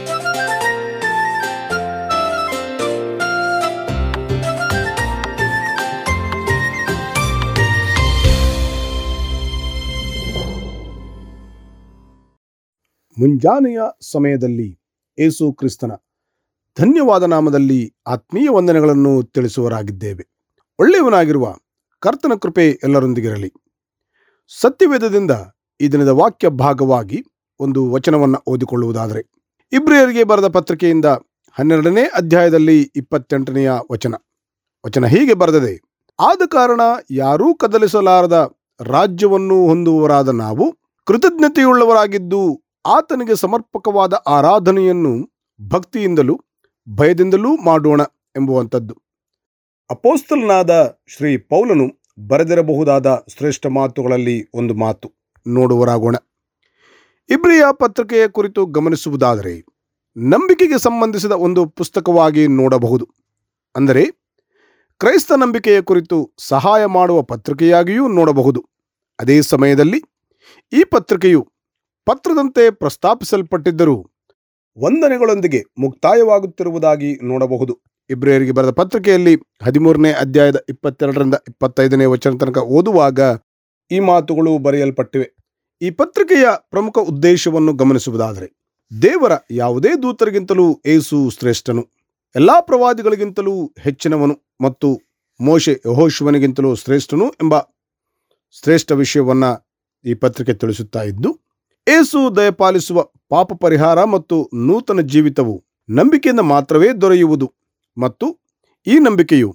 ಮುಂಜಾನೆಯ ಸಮಯದಲ್ಲಿ ಏಸು ಕ್ರಿಸ್ತನ ಧನ್ಯವಾದ ನಾಮದಲ್ಲಿ ಆತ್ಮೀಯ ವಂದನೆಗಳನ್ನು ತಿಳಿಸುವರಾಗಿದ್ದೇವೆ ಒಳ್ಳೆಯವನಾಗಿರುವ ಕರ್ತನ ಕೃಪೆ ಎಲ್ಲರೊಂದಿಗಿರಲಿ ಸತ್ಯವೇದದಿಂದ ಈ ದಿನದ ವಾಕ್ಯ ಭಾಗವಾಗಿ ಒಂದು ವಚನವನ್ನು ಓದಿಕೊಳ್ಳುವುದಾದರೆ ಇಬ್ರಿಯರಿಗೆ ಬರೆದ ಪತ್ರಿಕೆಯಿಂದ ಹನ್ನೆರಡನೇ ಅಧ್ಯಾಯದಲ್ಲಿ ಇಪ್ಪತ್ತೆಂಟನೆಯ ವಚನ ವಚನ ಹೀಗೆ ಬರೆದದೆ ಆದ ಕಾರಣ ಯಾರೂ ಕದಲಿಸಲಾರದ ರಾಜ್ಯವನ್ನು ಹೊಂದುವವರಾದ ನಾವು ಕೃತಜ್ಞತೆಯುಳ್ಳವರಾಗಿದ್ದು ಆತನಿಗೆ ಸಮರ್ಪಕವಾದ ಆರಾಧನೆಯನ್ನು ಭಕ್ತಿಯಿಂದಲೂ ಭಯದಿಂದಲೂ ಮಾಡೋಣ ಎಂಬುವಂಥದ್ದು ಅಪೋಸ್ತಲನಾದ ಶ್ರೀ ಪೌಲನು ಬರೆದಿರಬಹುದಾದ ಶ್ರೇಷ್ಠ ಮಾತುಗಳಲ್ಲಿ ಒಂದು ಮಾತು ನೋಡುವರಾಗೋಣ ಇಬ್ರಿಯ ಪತ್ರಿಕೆಯ ಕುರಿತು ಗಮನಿಸುವುದಾದರೆ ನಂಬಿಕೆಗೆ ಸಂಬಂಧಿಸಿದ ಒಂದು ಪುಸ್ತಕವಾಗಿ ನೋಡಬಹುದು ಅಂದರೆ ಕ್ರೈಸ್ತ ನಂಬಿಕೆಯ ಕುರಿತು ಸಹಾಯ ಮಾಡುವ ಪತ್ರಿಕೆಯಾಗಿಯೂ ನೋಡಬಹುದು ಅದೇ ಸಮಯದಲ್ಲಿ ಈ ಪತ್ರಿಕೆಯು ಪತ್ರದಂತೆ ಪ್ರಸ್ತಾಪಿಸಲ್ಪಟ್ಟಿದ್ದರೂ ವಂದನೆಗಳೊಂದಿಗೆ ಮುಕ್ತಾಯವಾಗುತ್ತಿರುವುದಾಗಿ ನೋಡಬಹುದು ಇಬ್ರಿಯರಿಗೆ ಬರೆದ ಪತ್ರಿಕೆಯಲ್ಲಿ ಹದಿಮೂರನೇ ಅಧ್ಯಾಯದ ಇಪ್ಪತ್ತೆರಡರಿಂದ ಇಪ್ಪತ್ತೈದನೇ ವಚನ ತನಕ ಓದುವಾಗ ಈ ಮಾತುಗಳು ಬರೆಯಲ್ಪಟ್ಟಿವೆ ಈ ಪತ್ರಿಕೆಯ ಪ್ರಮುಖ ಉದ್ದೇಶವನ್ನು ಗಮನಿಸುವುದಾದರೆ ದೇವರ ಯಾವುದೇ ದೂತರಿಗಿಂತಲೂ ಏಸು ಶ್ರೇಷ್ಠನು ಎಲ್ಲಾ ಪ್ರವಾದಿಗಳಿಗಿಂತಲೂ ಹೆಚ್ಚಿನವನು ಮತ್ತು ಮೋಶೆ ಯಹೋಶುವನಿಗಿಂತಲೂ ಶ್ರೇಷ್ಠನು ಎಂಬ ಶ್ರೇಷ್ಠ ವಿಷಯವನ್ನ ಈ ಪತ್ರಿಕೆ ತಿಳಿಸುತ್ತಾ ಇದ್ದು ಏಸು ದಯಪಾಲಿಸುವ ಪಾಪ ಪರಿಹಾರ ಮತ್ತು ನೂತನ ಜೀವಿತವು ನಂಬಿಕೆಯಿಂದ ಮಾತ್ರವೇ ದೊರೆಯುವುದು ಮತ್ತು ಈ ನಂಬಿಕೆಯು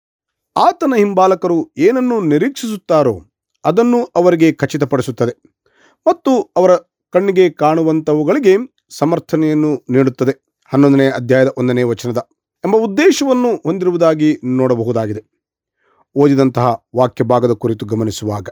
ಆತನ ಹಿಂಬಾಲಕರು ಏನನ್ನು ನಿರೀಕ್ಷಿಸುತ್ತಾರೋ ಅದನ್ನು ಅವರಿಗೆ ಖಚಿತಪಡಿಸುತ್ತದೆ ಮತ್ತು ಅವರ ಕಣ್ಣಿಗೆ ಕಾಣುವಂಥವುಗಳಿಗೆ ಸಮರ್ಥನೆಯನ್ನು ನೀಡುತ್ತದೆ ಹನ್ನೊಂದನೇ ಅಧ್ಯಾಯದ ಒಂದನೇ ವಚನದ ಎಂಬ ಉದ್ದೇಶವನ್ನು ಹೊಂದಿರುವುದಾಗಿ ನೋಡಬಹುದಾಗಿದೆ ಓದಿದಂತಹ ವಾಕ್ಯ ಭಾಗದ ಕುರಿತು ಗಮನಿಸುವಾಗ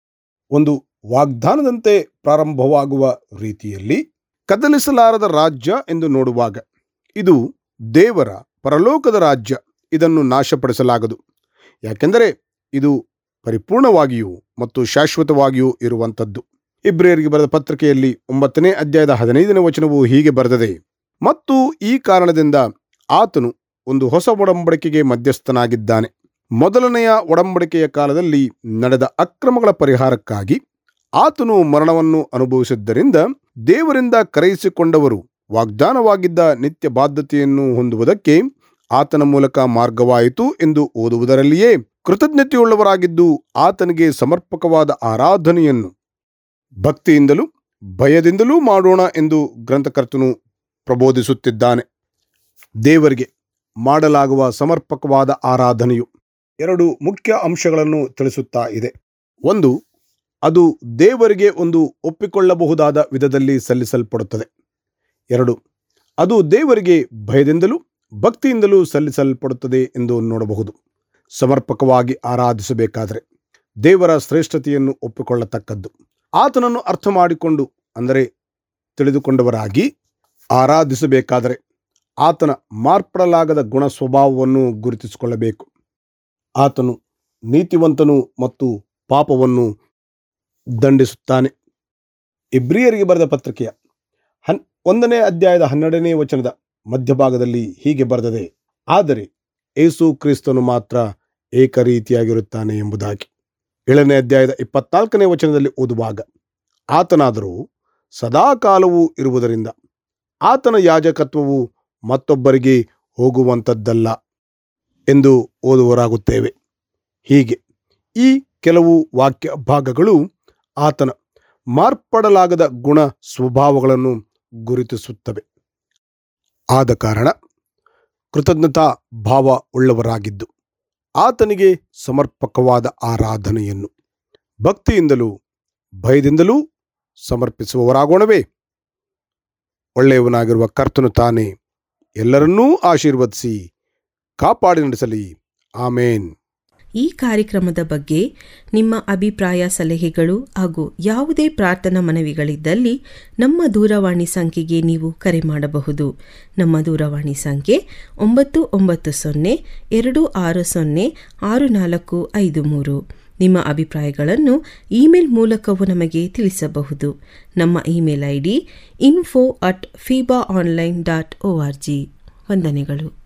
ಒಂದು ವಾಗ್ದಾನದಂತೆ ಪ್ರಾರಂಭವಾಗುವ ರೀತಿಯಲ್ಲಿ ಕದಲಿಸಲಾರದ ರಾಜ್ಯ ಎಂದು ನೋಡುವಾಗ ಇದು ದೇವರ ಪರಲೋಕದ ರಾಜ್ಯ ಇದನ್ನು ನಾಶಪಡಿಸಲಾಗದು ಯಾಕೆಂದರೆ ಇದು ಪರಿಪೂರ್ಣವಾಗಿಯೂ ಮತ್ತು ಶಾಶ್ವತವಾಗಿಯೂ ಇರುವಂಥದ್ದು ಇಬ್ರಿಯರಿಗೆ ಬರೆದ ಪತ್ರಿಕೆಯಲ್ಲಿ ಒಂಬತ್ತನೇ ಅಧ್ಯಾಯದ ಹದಿನೈದನೇ ವಚನವು ಹೀಗೆ ಬರೆದದೆ ಮತ್ತು ಈ ಕಾರಣದಿಂದ ಆತನು ಒಂದು ಹೊಸ ಒಡಂಬಡಿಕೆಗೆ ಮಧ್ಯಸ್ಥನಾಗಿದ್ದಾನೆ ಮೊದಲನೆಯ ಒಡಂಬಡಿಕೆಯ ಕಾಲದಲ್ಲಿ ನಡೆದ ಅಕ್ರಮಗಳ ಪರಿಹಾರಕ್ಕಾಗಿ ಆತನು ಮರಣವನ್ನು ಅನುಭವಿಸಿದ್ದರಿಂದ ದೇವರಿಂದ ಕರೆಯಿಸಿಕೊಂಡವರು ವಾಗ್ದಾನವಾಗಿದ್ದ ನಿತ್ಯ ಬಾಧ್ಯತೆಯನ್ನು ಹೊಂದುವುದಕ್ಕೆ ಆತನ ಮೂಲಕ ಮಾರ್ಗವಾಯಿತು ಎಂದು ಓದುವುದರಲ್ಲಿಯೇ ಕೃತಜ್ಞತೆಯುಳ್ಳವರಾಗಿದ್ದು ಆತನಿಗೆ ಸಮರ್ಪಕವಾದ ಆರಾಧನೆಯನ್ನು ಭಕ್ತಿಯಿಂದಲೂ ಭಯದಿಂದಲೂ ಮಾಡೋಣ ಎಂದು ಗ್ರಂಥಕರ್ತನು ಪ್ರಬೋಧಿಸುತ್ತಿದ್ದಾನೆ ದೇವರಿಗೆ ಮಾಡಲಾಗುವ ಸಮರ್ಪಕವಾದ ಆರಾಧನೆಯು ಎರಡು ಮುಖ್ಯ ಅಂಶಗಳನ್ನು ತಿಳಿಸುತ್ತಾ ಇದೆ ಒಂದು ಅದು ದೇವರಿಗೆ ಒಂದು ಒಪ್ಪಿಕೊಳ್ಳಬಹುದಾದ ವಿಧದಲ್ಲಿ ಸಲ್ಲಿಸಲ್ಪಡುತ್ತದೆ ಎರಡು ಅದು ದೇವರಿಗೆ ಭಯದಿಂದಲೂ ಭಕ್ತಿಯಿಂದಲೂ ಸಲ್ಲಿಸಲ್ಪಡುತ್ತದೆ ಎಂದು ನೋಡಬಹುದು ಸಮರ್ಪಕವಾಗಿ ಆರಾಧಿಸಬೇಕಾದರೆ ದೇವರ ಶ್ರೇಷ್ಠತೆಯನ್ನು ಒಪ್ಪಿಕೊಳ್ಳತಕ್ಕದ್ದು ಆತನನ್ನು ಅರ್ಥ ಮಾಡಿಕೊಂಡು ಅಂದರೆ ತಿಳಿದುಕೊಂಡವರಾಗಿ ಆರಾಧಿಸಬೇಕಾದರೆ ಆತನ ಮಾರ್ಪಡಲಾಗದ ಗುಣ ಸ್ವಭಾವವನ್ನು ಗುರುತಿಸಿಕೊಳ್ಳಬೇಕು ಆತನು ನೀತಿವಂತನು ಮತ್ತು ಪಾಪವನ್ನು ದಂಡಿಸುತ್ತಾನೆ ಇಬ್ರಿಯರಿಗೆ ಬರೆದ ಪತ್ರಿಕೆಯ ಹನ್ ಒಂದನೇ ಅಧ್ಯಾಯದ ಹನ್ನೆರಡನೇ ವಚನದ ಮಧ್ಯಭಾಗದಲ್ಲಿ ಹೀಗೆ ಬರೆದದೆ ಆದರೆ ಏಸು ಕ್ರಿಸ್ತನು ಮಾತ್ರ ಏಕರೀತಿಯಾಗಿರುತ್ತಾನೆ ಎಂಬುದಾಗಿ ಏಳನೇ ಅಧ್ಯಾಯದ ಇಪ್ಪತ್ನಾಲ್ಕನೇ ವಚನದಲ್ಲಿ ಓದುವಾಗ ಆತನಾದರೂ ಸದಾಕಾಲವೂ ಇರುವುದರಿಂದ ಆತನ ಯಾಜಕತ್ವವು ಮತ್ತೊಬ್ಬರಿಗೆ ಹೋಗುವಂಥದ್ದಲ್ಲ ಎಂದು ಓದುವರಾಗುತ್ತೇವೆ ಹೀಗೆ ಈ ಕೆಲವು ವಾಕ್ಯ ಭಾಗಗಳು ಆತನ ಮಾರ್ಪಡಲಾಗದ ಗುಣ ಸ್ವಭಾವಗಳನ್ನು ಗುರುತಿಸುತ್ತವೆ ಆದ ಕಾರಣ ಕೃತಜ್ಞತಾ ಭಾವ ಉಳ್ಳವರಾಗಿದ್ದು ಆತನಿಗೆ ಸಮರ್ಪಕವಾದ ಆರಾಧನೆಯನ್ನು ಭಕ್ತಿಯಿಂದಲೂ ಭಯದಿಂದಲೂ ಸಮರ್ಪಿಸುವವರಾಗೋಣವೇ ಒಳ್ಳೆಯವನಾಗಿರುವ ಕರ್ತನು ತಾನೇ ಎಲ್ಲರನ್ನೂ ಆಶೀರ್ವದಿಸಿ ಕಾಪಾಡಿ ನಡೆಸಲಿ ಆಮೇನ್ ಈ ಕಾರ್ಯಕ್ರಮದ ಬಗ್ಗೆ ನಿಮ್ಮ ಅಭಿಪ್ರಾಯ ಸಲಹೆಗಳು ಹಾಗೂ ಯಾವುದೇ ಪ್ರಾರ್ಥನಾ ಮನವಿಗಳಿದ್ದಲ್ಲಿ ನಮ್ಮ ದೂರವಾಣಿ ಸಂಖ್ಯೆಗೆ ನೀವು ಕರೆ ಮಾಡಬಹುದು ನಮ್ಮ ದೂರವಾಣಿ ಸಂಖ್ಯೆ ಒಂಬತ್ತು ಒಂಬತ್ತು ಸೊನ್ನೆ ಎರಡು ಆರು ಸೊನ್ನೆ ಆರು ನಾಲ್ಕು ಐದು ಮೂರು ನಿಮ್ಮ ಅಭಿಪ್ರಾಯಗಳನ್ನು ಇಮೇಲ್ ಮೂಲಕವೂ ನಮಗೆ ತಿಳಿಸಬಹುದು ನಮ್ಮ email I D info at Feeba online dot O R G ವಂದನೆಗಳು